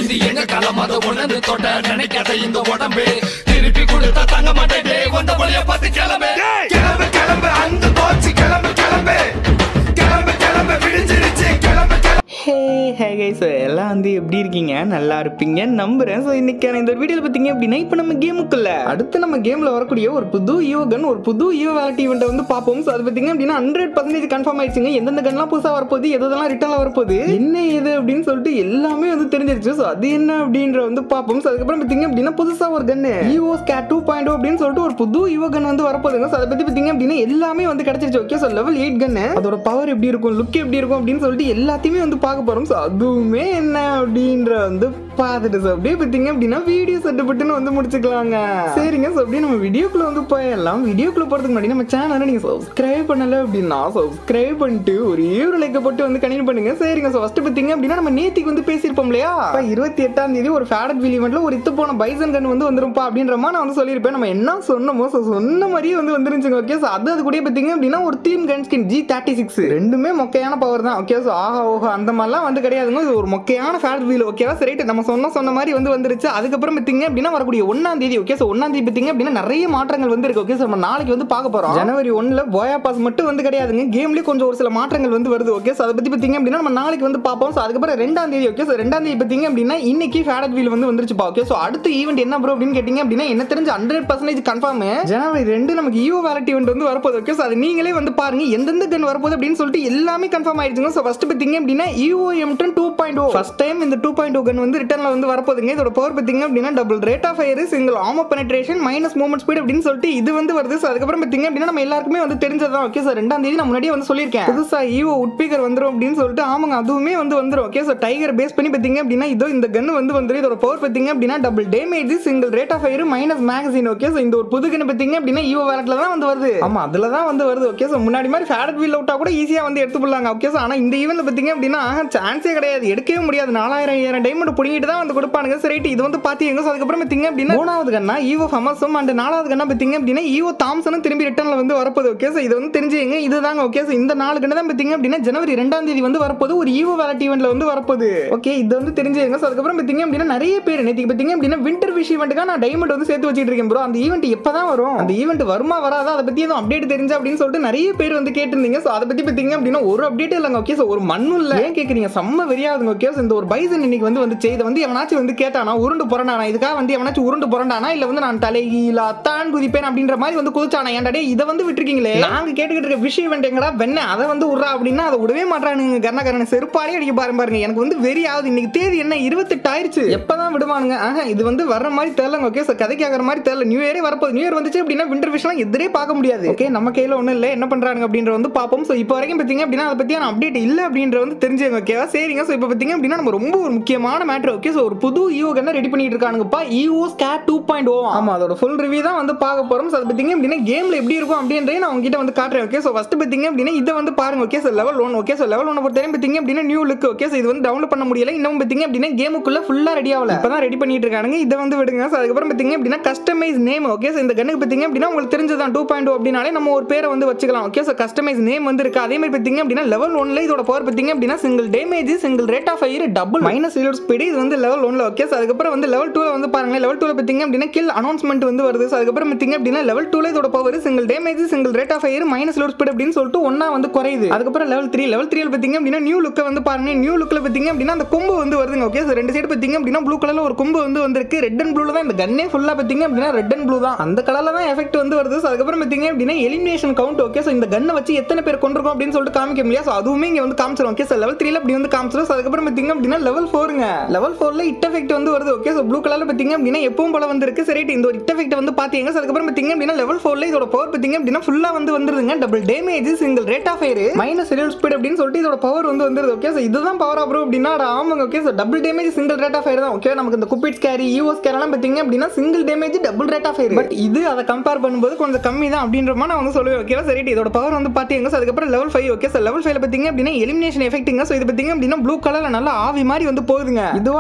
இது எங்க களம் அதை உணர்ந்து தொட்ட நினைக்காத இந்த உடம்பு திருப்பி கொடுத்தா தங்க மாட்டேன் வந்த வழிய பார்த்து கிளம்பு கிளம்பு கிளம்பு அந்த போச்சு கிளம்பு கிளம்பு கிளம்பு கிளம்பு விடிஞ்சிருச்சு கிளம்பு கிளம்பு ஹே ஹே கை ஸோ எல்லாம் வந்து எப்படி இருக்கீங்க நல்லா இருப்பீங்க நம்புறேன் ஸோ இன்னைக்கான இந்த வீடியோவில் பார்த்தீங்க அப்படின்னா இப்போ நம்ம கேமுக்குள்ள அடுத்து நம்ம கேமில் வரக்கூடிய ஒரு புது ஈவோ கன் ஒரு புது ஈவோ வேலட்டி இவெண்ட்டை வந்து பார்ப்போம் ஸோ அது பார்த்தீங்க அப்படின்னா ஹண்ட்ரட் பர்சன்டேஜ் கன்ஃபார்ம் ஆயிடுச்சுங்க எந்தெந்த கன்லாம் புதுசாக வரப்போகுது எதெல்லாம் ரிட்டர்னில் வரப்போகுது என்ன இது அப்படின்னு சொல்லிட்டு எல்லாமே வந்து தெரிஞ்சிருச்சு ஸோ அது என்ன அப்படின்ற வந்து பார்ப்போம் ஸோ அதுக்கப்புறம் பார்த்தீங்க அப்படின்னா புதுசாக ஒரு gun Evo skate two point அப்படின்னு சொல்லிட்டு ஒரு புது ஈவோ கன் வந்து வரப்போகுதுங்க ஸோ அதை பற்றி பார்த்தீங்க அப்படின்னா எல்லாமே வந்து கிடைச்சிருச்சு okay so level eight gun அதோட பவர் எப்படி இருக்கும் லுக் எப்படி இருக்கும் அப்படின்னு சொல்லிட்டு எல்லாத்தையுமே வந்து பார்க்க போகிறோம் ஸோ அதுவுமே என்ன அப்படின்ற வந்து பார்த்துட்டு ஸோ அப்படியே பார்த்தீங்க அப்படின்னா வீடியோ செட்டுப்பட்டுன்னு வந்து முடிச்சுக்கலாங்க சரிங்க ஸோ அப்படியே நம்ம வீடியோக்குள்ள வந்து போயிடலாம் வீடியோக்குள்ள போகிறதுக்கு முன்னாடி நம்ம சேனலை நீங்கள் சப்ஸ்கிரைப் பண்ணல அப்படின்னா சப்ஸ்கிரைப் பண்ணிட்டு ஒரே ஒரு லைக் போட்டு வந்து கண்டினியூ பண்ணுங்க சரிங்க ஸோ ஃபஸ்ட்டு பார்த்தீங்க அப்படின்னா நம்ம நேத்திக்கு வந்து பேசியிருப்போம் இல்லையா அப்ப இருபத்தி எட்டாம் தேதி ஒரு ஃபேடட் வில் ஈவெண்ட்ல ஒரு இத்து போன பைசன் கன் வந்து வந்துருப்பா அப்படின்றமா நான் வந்து சொல்லியிருப்பேன் நம்ம என்ன சொன்னோமோ ஸோ சொன்ன மாதிரியே வந்து வந்துருந்துச்சுங்க ஓகே ஸோ அது அது கூட பார்த்தீங்க அப்படின்னா ஒரு theme gun skin G thirty six ரெண்டுமே மொக்கையான பவர் தான் ஓகே ஸோ ஆஹா ஓஹோ அந்த மாதிரிலாம் வந்து கிடையாதுங்க இது ஒரு மொக்கையான ஃபேட் வீல் ஓகேவா சரி நம்ம சொன்ன சொன்ன மாதிரி வந்து வந்துருச்சு அதுக்கப்புறம் பார்த்தீங்க அப்படின்னா வரக்கூடிய ஒன்னாம் தேதி ஓகே ஸோ ஒன்னாம் தேதி பார்த்தீங்க அப்படின்னா நிறைய மாற்றங்கள் வந்து இருக்கு ஓகே ஸோ நம்ம நாளைக்கு வந்து பார்க்க போறோம் ஜனவரி ஒன்ல போயா பாஸ் மட்டும் வந்து கிடையாதுங்க கேம்லயே கொஞ்சம் ஒரு சில மாற்றங்கள் வந்து வருது ஓகே ஸோ அதை பத்தி பார்த்தீங்க அப்படின்னா நம்ம நாளைக்கு வந்து பார்ப்போம் ஸோ அதுக்கப்புறம் ரெண்டாம் தேதி ஓகே ஸோ ரெண்டாம் தேதி பார்த்தீங்க அப்படின்னா இன்னைக்கு ஃபேடட் வீல் வந்து வந்துருச்சுப்பா ஓகே ஸோ அடுத்த ஈவெண்ட் என்ன ப்ரோ அப்படின்னு கேட்டீங்க அப்படின்னா என்ன தெரிஞ்ச ஹண்ட்ரட் பர்சன்டேஜ் கன்ஃபார்ம் ஜனவரி ரெண்டு நமக்கு ஈவோ வேலட் ஈவெண்ட் வந்து வரப்போகுது ஓகே ஸோ அது நீங்களே வந்து பாருங்க எந்தெந்த கன் வரப்போகுது அப்படின்னு சொல்லிட்டு எல்லாமே கன்ஃபார்ம் ஆயிடுச்சுங்க ஸோ ஃபர்ஸ்ட் பார்த்தீங்க அப்படின்னா Evo M two point O first time இந்த டூ பாயிண்ட் ஓ கன் வந்து ரிட்டர்னில் வந்து வரப்போகுதுங்க இதோட பவர் பார்த்தீங்க அப்படின்னா double rate of fire single ammo penetration minus movement speed அப்படின்னு சொல்லிட்டு இது வந்து வருது ஸோ அதுக்கப்புறம் பார்த்தீங்க அப்படின்னா நம்ம எல்லாருக்குமே வந்து தெரிஞ்சதான் ஓகே சார் ரெண்டாம் தேதி நான் முன்னாடியே வந்து சொல்லியிருக்கேன் புதுசா ஈவோ உட்பீக்கர் வந்துரும் அப்படின்னு சொல்லிட்டு ஆமாங்க அதுவுமே வந்து வந்துரும் ஓகே ஸோ டைகர் பேஸ் பண்ணி பார்த்தீங்க அப்படின்னா இதோ இந்த கன் வந்து வந்துரும் இதோட பவர் பார்த்தீங்க அப்படின்னா double damage single rate of fire minus magazine okay so இந்த ஒரு புது கன் பார்த்தீங்க அப்படின்னா ஈவோ வேலட்ல தான் வந்து வருது ஆமா அதுல தான் வந்து வருது ஓகே ஸோ முன்னாடி மாதிரி ஃபேடட் வீல் அவுட்டா கூட ஈஸியாக வந்து எடுத்து போடலாங்க ஓகே ஸோ ஆனால் இந்த ஈவெண்ட்ல பார்த்தீங்க அப்படின்னா சான்ஸே கிடையாது எடுக்கவே முடியாது நாலாயிரம் ஐயாயிரம் டைமண்ட் பிடிங்கிட்டு தான் வந்து கொடுப்பானுங்க சரி இது வந்து பார்த்தீங்க ஸோ அதுக்கப்புறம் பார்த்தீங்க அப்படின்னா மூணாவது கண்ணா ஈவோ ஃபமஸும் அண்ட் நாலாவது கண்ணா பார்த்தீங்க அப்படின்னா ஈவோ தாம்சனும் திரும்பி ரிட்டர்னில் வந்து வரப்போகுது ஓகே ஸோ இது வந்து தெரிஞ்சுங்க இதுதாங்க ஓகே ஸோ இந்த நாலு கண்ணு தான் பார்த்தீங்க அப்படின்னா ஜனவரி ரெண்டாம் தேதி வந்து வரப்போகுது ஒரு ஈவோ வேலட் ஈவெண்ட்ல வந்து வரப்போகுது ஓகே இது வந்து தெரிஞ்சுங்க ஸோ அதுக்கப்புறம் பார்த்தீங்க அப்படின்னா நிறைய பேர் நேற்றுக்கு பார்த்தீங்க அப்படின்னா வின்டர் விஷ் ஈவெண்ட்டுக்காக நான் டைமண்ட் வந்து சேர்த்து வச்சிட்டு இருக்கேன் ப்ரோ அந்த ஈவெண்ட் எப்போ தான் வரும் அந்த ஈவெண்ட் வருமா வராதா அதை பற்றி எதுவும் அப்டேட் தெரிஞ்சா அப்படின்னு சொல்லிட்டு நிறைய பேர் வந்து கேட்டிருந்தீங்க ஸோ அதை பற்றி பார்த்தீங்க அப்படின்னா ஒரு அப்டேட் இல்லைங்க ஓகே ஸோ ஒரு மண்ணும் இல்லை ஏன் கேட்குறீங்க செம்ம வெறியாதுங்க ஓகே ஸோ இந்த ஒரு பைசன் இன்னைக்கு வந்து வந்துச்சு இதை வந்து எவனாச்சும் வந்து கேட்டானா உருண்டு புரண்டானா இதுக்காக வந்து எவனாச்சும் உருண்டு புரண்டானா இல்லை வந்து நான் தலைகீழா தான் குதிப்பேன் அப்படின்ற மாதிரி வந்து குதிச்சானா ஏன்டா இதை வந்து விட்டுருக்கீங்களே நாங்கள் கேட்டுக்கிட்டு இருக்க விஷயம் இவெண்ட் எங்கடா வெண்ண அதை வந்து விட்றா அப்படின்னா அதை விடவே மாட்டானுங்க கர்ணகரனை செருப்பாலே அடிக்க பாருங்க பாருங்க எனக்கு வந்து வெறி ஆகுது இன்னைக்கு தேதி என்ன இருபத்தெட்டு ஆயிருச்சு எப்பதான் விடுவானுங்க ஆஹா இது வந்து வர்ற மாதிரி தெரியலங்க ஓகே சார் கதைக்கு ஆகிற மாதிரி தெரியல நியூ இயரே வரப்போகுது நியூ இயர் வந்துச்சு அப்படின்னா விண்டர் விஷயம் எதிரே பார்க்க முடியாது ஓகே நம்ம கையில ஒன்றும் இல்லை என்ன பண்றாங்க அப்படின்ற வந்து பார்ப்போம் ஸோ இப்போ வரைக்கும் பார்த்தீங்க அப்படின்னா அதை பற்றியான அப்டேட் இல்லை அப்படின்ற வந்து தெரிஞ்சுங்க ஓகேவா சரிங்க ஸோ இப்போ பார்த்தீங்க அப்படின்னா நம்ம ரொம்ப ஒரு முக்கியமான மேட்ரு ஓகே ஸோ ஒரு புது ஈவோ கண்ணை ரெடி பண்ணிட்டு இருக்கானுங்கப்பா Evo skate two point O ஆமா அதோட ஃபுல் ரிவ்யூ தான் வந்து பார்க்க போறோம் ஸோ அதை பார்த்தீங்க அப்படின்னா கேம்ல எப்படி இருக்கும் அப்படின்றே நான் உங்ககிட்ட வந்து காட்டுறேன் ஓகே ஸோ ஃபர்ஸ்ட் பார்த்தீங்க அப்படின்னா இதை வந்து பாருங்க okay so level one okay so level one பொறுத்தவரைக்கும் பார்த்தீங்க அப்படின்னா நியூ லுக் ஓகே ஸோ இது வந்து டவுன்லோட் பண்ண முடியல இன்னும் பார்த்தீங்க அப்படின்னா கேமுக்குள்ள ஃபுல்லா ரெடி ஆகல இப்போ தான் ரெடி பண்ணிட்டு இருக்கானுங்க இதை வந்து விடுங்க ஸோ அதுக்கப்புறம் பார்த்தீங்க அப்படின்னா கஸ்டமைஸ் நேம் ஓகே ஸோ இந்த கண்ணுக்கு பார்த்தீங்க அப்படின்னா உங்களுக்கு தெரிஞ்சதான் டூ பாயிண்ட் அப்படின்னாலே நம்ம ஒரு பேரை வந்து வச்சுக்கலாம் ஓகே ஸோ கஸ்டமைஸ் நேம் வந்து இருக்கு அதே மாதிரி பார்த்தீங்க அப்படின்னா லெவல் ஒன்ல இதோட பவர் பார்த்தீங்க அப்படின்னா single damage single rate of fire double minus reload speed இது வந்து லெவல் ஒன்ல ஓகே ஸோ அதுக்கப்புறம் வந்து லெவல் டூல வந்து பாருங்க லெவல் டூல பார்த்தீங்க அப்படின்னா கில் அனௌன்ஸ்மெண்ட் வந்து வருது ஸோ அதுக்கப்புறம் பார்த்தீங்க அப்படின்னா லெவல் டூல இதோட power single damage single rate of fire minus load speed அப்படின்னு சொல்லிட்டு ஒன்னா வந்து குறையுது அதுக்கப்புறம் லெவல் த்ரீ லெவல் த்ரீல பார்த்தீங்க அப்படின்னா நியூ லுக்கை வந்து பாருங்க நியூ லுக்கில் பார்த்தீங்க அப்படின்னா அந்த கொம்பு வந்து வருதுங்க ஓகே ஸோ ரெண்டு சைடு பார்த்தீங்க அப்படின்னா ப்ளூ கலர்ல ஒரு கொம்பு வந்து வந்திருக்கு ரெட் அண்ட் ப்ளூல தான் இந்த கன்னே ஃபுல்லா பார்த்தீங்க அப்படின்னா ரெட் அண்ட் ப்ளூ தான் அந்த கலர்ல தான் எஃபெக்ட் வந்து வருது ஸோ அதுக்கப்புறம் பார்த்தீங்க அப்படின்னா எலிமினேஷன் கவுண்ட் ஓகே ஸோ இந்த கன்னை வச்சு எத்தனை பேர் கொண்டிருக்கோம் அப்படின்னு சொல்லிட்டு காமிக்க முடியாது ஸோ அதுவுமே இங்கே வந்து காமிச்சிரும் ஓகே சார் லெவல் த்ரீல அப்படி வந்து காமிச்சிரும் ஸோ அதுக்கப்புறம் பார்த்தீங்க அப்படின்னா லெவல் ஃபோருங்க லெவல் ஃபோர்ல இட் எஃபெக்ட் வந்து வருது ஓகே ஸோ ப்ளூ கலர்ல பார்த்தீங்க அப்படின்னா எப்பவும் போல வந்திருக்கு சரி இந்த ஒரு இட் எஃபெக்ட் வந்து பார்த்தீங்க ஸோ அதுக்கப்புறம் பார்த்தீங்க அப்படின்னா லெவல் ஃபோர்ல இதோட பவர் பார்த்தீங்க அப்படின்னா ஃபுல்லா வந்து வந்துருதுங்க double damage single rate of fire minus ரெடியூல் ஸ்பீட் அப்படின்னு சொல்லிட்டு இதோட பவர் வந்து வந்துருது ஓகே ஸோ இதுதான் பவர் அப்புறம் அப்படின்னா அட ஆமாங்க okay so double damage single rate of fire தான் ஓகே நமக்கு இந்த குப்பிட் கேரி யூஎஸ் கேரெல்லாம் பார்த்தீங்க அப்படின்னா single damage double rate of fire but இது அதை கம்பேர் பண்ணும்போது கொஞ்சம் கம்மி தான் அப்படின்ற மாதிரி நான் வந்து சொல்லுவேன் ஓகேவா சரி இதோட பவர் வந்து பார்த்தீங்க ஸோ அதுக்கப்புறம் level five okay sir level ஃபைவ்ல பார்த்தீங்க அப்படின்னா எலிமினேஷன் எஃபெக்ட்டுங்க ஸோ இது பார்த்தீங்க அப்படின்னா ப்ளூ கலர்ல நல்லா ஆவி மாதிரி வந்து போகுதுங்க இதுவா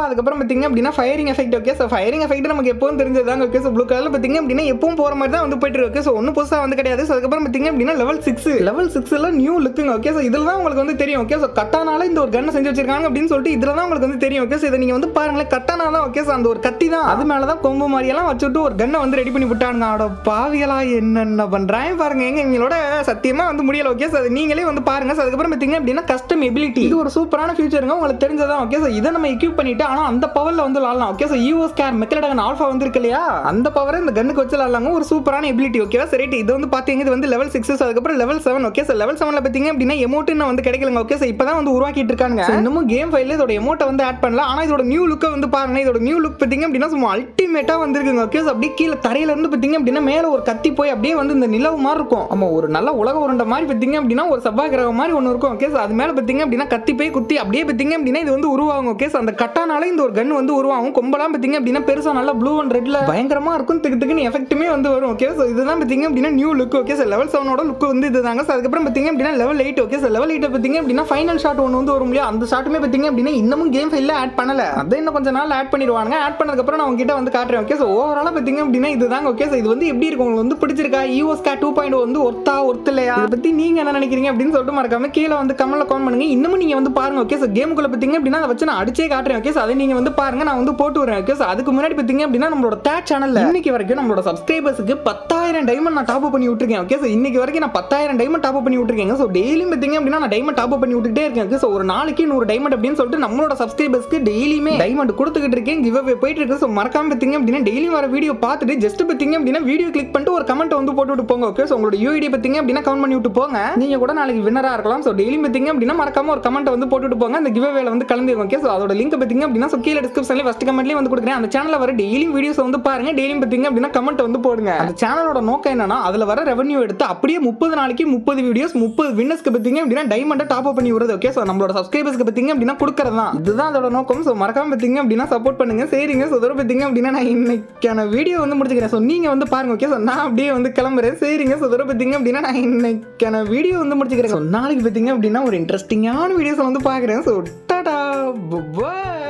அதுக்கப்புறம் பார்த்தீங்க அப்படின்னா firing effect okay so firing effect நமக்கு எப்பவும் தெரிஞ்சதாங்க ஓகே ஸோ ப்ளூ கலரில் பார்த்தீங்க அப்படின்னா எப்பவும் போகிற மாதிரி தான் வந்து போயிட்டு இருக்கு ஸோ ஒன்றும் புதுசாக வந்து கிடையாது ஸோ அதுக்கப்புறம் பார்த்தீங்க அப்படின்னா லெவல் சிக்ஸ் லெவல் சிக்ஸில் நியூ லுக்குங்க ஓகே ஸோ இதில் தான் உங்களுக்கு வந்து தெரியும் ஓகே ஸோ கட்டானால இந்த ஒரு கன்னை செஞ்சு வச்சிருக்காங்க அப்படின்னு சொல்லிட்டு இதில் தான் உங்களுக்கு வந்து தெரியும் ஓகே ஸோ இதை நீங்கள் வந்து பாருங்களேன் கட்டானா தான் ஓகே ஸோ அந்த ஒரு கத்தி தான் அது மேலே தான் கொம்பு மாதிரியெல்லாம் வச்சுட்டு ஒரு கன்னை வந்து ரெடி பண்ணி விட்டானுங்க அட பாவிகளா என்னென்ன பண்ணுறாங்க பாருங்க எங்க எங்களோட சத்தியமா வந்து முடியல ஓகே ஸோ அது நீங்களே வந்து பாருங்க ஸோ அதுக்கப்புறம் பார்த்தீங்க அப்படின்னா கஸ்டம் எபிலிட்டி இது ஒரு சூப்பரான ஃபியூச்சருங்க உங்களுக்கு தெரிஞ்சதான் ஓகே ஸோ இதை நம்ம எக்யூப் பண்ணிட்டு ஆனால் அந்த பவரில் வந்து விளாடலாம் ஓகே ஸோ யூஎஸ் கேர் மெக்கலடகன் ஆல்ஃபா வந்து இருக்கு இல்லையா அந்த பவரை இந்த கன்னுக்கு வச்சு விளாடலாங்க ஒரு சூப்பரான எபிலிட்டி ஓகேவா சரி இது வந்து பார்த்தீங்க இது வந்து லெவல் சிக்ஸ் அதுக்கப்புறம் level seven okay sir level செவனில் பார்த்தீங்க அப்படின்னா எமௌண்ட் வந்து கிடைக்கலங்க ஓகே சார் இப்போ தான் வந்து உருவாக்கிட்டு இருக்காங்க So, இன்னமும் கேம் ஃபைல இதோட எமௌண்ட்டை வந்து ஆட் பண்ணல ஆனால் இதோட நியூ லுக்கை வந்து பாருங்க இதோட நியூ லுக் பார்த்தீங்க அப்படின்னா சும்மா அல்டிமேட்டாக வந்திருக்குங்க ஓகே சார் அப்படியே கீழே தரையில இருந்து பார்த்தீங்க அப்படின்னா மேலே ஒரு கத்தி போய் அப்படியே வந்து இந்த நிலவு மாதிரி இருக்கும் ஆமா ஒரு நல்ல உலக உருண்டை மாதிரி பார்த்தீங்க அப்படின்னா ஒரு செவ்வாய் கிரகம் மாதிரி ஒன்று இருக்கும் ஓகே சார் அது மேலே பார்த்தீங்க அப்படின்னா கத்தி போய் குத்தி அப்படியே பார்த்தீங்க அப்படின்னா இது வந்து உருவாகும் ஓகே சார் அந்த கட்டானால இந்த ஒரு கன் வந்து உருவாகும் கொம்பெல்லாம் பார்த்தீங்க அப்படின்னா பெருசாக நல்லா ப்ளூ அண்ட் ரெட்ல பயங்கரமா இருக்கும் திக்கு திக்குன்னு எஃபெக்ட்டுமே வந்து வரும் ஓகே ஸோ இதுதான் பார்த்தீங்க அப்படின்னா new look okay sir level செவனோட லுக் வந்து இதுதாங்க சார் அதுக்கப்புறம் பார்த்தீங்க அப்படின்னா level eight okay sir level eight பார்த்தீங்க அப்படின்னா ஃபைனல் ஷாட் ஒன்று வந்து வரும் இல்லையா அந்த ஷாட்டுமே பார்த்தீங்க அப்படின்னா இன்னமும் கேம் ஃபைலில் ஆட் பண்ணல அதை இன்னும் கொஞ்ச நாள் ஆட் பண்ணிடுவாங்க ஆட் பண்ணதுக்கப்புறம் நான் உங்ககிட்ட வந்து காட்டுறேன் ஓகே ஸோ ஓவராலாக பார்த்தீங்க அப்படின்னா இதுதாங்க ஓகே ஸோ இது வந்து எப்படி இருக்கும் உங்களுக்கு வந்து பிடிச்சிருக்கா யூஎஸ் கே டூ பாயிண்ட் வந்து ஒர்த்தா ஒர்த்து இல்லையா இதை பற்றி நீங்கள் என்ன நினைக்கிறீங்க அப்படின்னு சொல்லிட்டு மறக்காம கீழே வந்து கமெண்ட்ல கமெண்ட் பண்ணுங்க இன்னமும் நீங்கள் வந்து பாருங்க ஓகே ஸோ கேமுக்குள்ள பார்த்தீங்க அப்படின்னா அதை வச்சு நான் அடிச்சே காட்டுறேன் ஓகே ஸோ அதை நீங்கள் வந்து பாருங்க நான் வந்து போட்டு வரேன் ஓகே ஸோ அதுக்கு முன்னாடி பார்த்தீங்க அப்படின்னா நம்மளோட தேட் சேனலில் இன்னைக்கு வரைக்கும் நம்மளோட சப்ஸ்கிரைபர்ஸுக்கு பத்தாயிரம் டைமண்ட் நான் டாப் பண்ணி விட்டுருக்கேன் ஓகே ஸோ இன்னைக்கு வரைக்கும் நான் பத்தாயிரம் டைமண்ட் டாப் பண்ணி விட்டுருக்கேன் ஸோ டெய்லியும் பார்த்தீங்க அப்படின்னா நான் டைமண்ட் டாப் பண்ணி விட்டுட்டே இருக்கேன் ஓகே ஸோ ஒரு நாளைக்கு நூறு டைமண்ட் அப்படின்னு சொல்லிட்டு நம்மளோட சப்ஸ்கிரைபர்ஸ்க்கு டெய்லியுமே டைமண்ட் கொடுத்துக்கிட்டு இருக்கேன் கிவ் அவே போயிட்டு இருக்கு ஸோ மறக்காம பார்த்தீங்க அப்படின்னா டெய்லியும் வர வீடியோ பார்த்துட்டு ஜஸ்ட் பார்த்தீங்க அப்படின்னா வீடியோ கிளிக் பண்ணிட்டு ஒரு கமெண்ட் வந்து போட்டு விட்டு போங்க ஓகே ஸோ உங்களோட யூஐடி பார்த்தீங்க அப்படின்னா கவுண்ட் பண்ணி விட்டு போங்க நீங்க கூட நாளைக்கு வின்னரா இருக்கலாம் ஸோ டெய்லியும் பார்த்தீங்க அப்படின்னா மறக்காம ஒரு கமெண்ட் வந்து போட்டுட்டு போங்க அந்த கிவ் அவேல வந்து கலந்துங்க ஓகே ஸோ அதோட லிங்க் பார்த்தீங்க அப்படின்னா ஸோ கீழே டிஸ்கிரிப்ஷன்ல ஃபஸ்ட் கமெண்ட்லேயே வந்து கொடுக்குறேன் அந்த சேனலில் வர டெய்லியும் வீடியோஸ் வந்து பாருங்க டெய்லியும் பார்த்தீங்க அப்படின்னா கமெண்ட் வந்து போடுங்க அந்த சேனலோட நோக்கம் என்னன்னா அதுல வர ரெவன்யூ எடுத்து அப்படியே முப்பது நாளைக்கு முப்பது வீடியோஸ் முப்பது வின்னர்ஸ்க்கு பார்த்தீங்க அப்படின்னா டைமண்டை டாப் அப் பண்ணி விடுறது ஓகே ஸோ நம்மளோட சப்ஸ்கிரைபர்ஸ்க்கு பார்த்தீங்க அப்படின்னா கொடுக்கறது தான் இதுதான் அதோட நோக்கம் ஸோ மறக்காம பார்த்தீங்க அப்படின்னா சப்போர்ட் பண்ணுங்க சரிங்க ஸோ இதோட பார்த்தீங்க அப்படின்னா நான் இன்னைக்கான வீடியோ வந்து முடிச்சுக்கிறேன் ஸோ நீங்க வந்து பாருங்க ஓகே ஸோ நான் அப்படியே வந்து கிளம்புறேன் சரிங்க ஸோ இதோட பார்த்தீங்க அப்படின்னா நான் இன்னைக்கான வீடியோ வந்து முடிச்சுக்கிறேன் ஸோ நாளைக்கு பார்த்தீங்க அப்படின்னா ஒரு இன்ட்ரெஸ்டிங்கான வீடியோஸ் வந்து பார்க்குறேன் ஸோ டாடா பாய்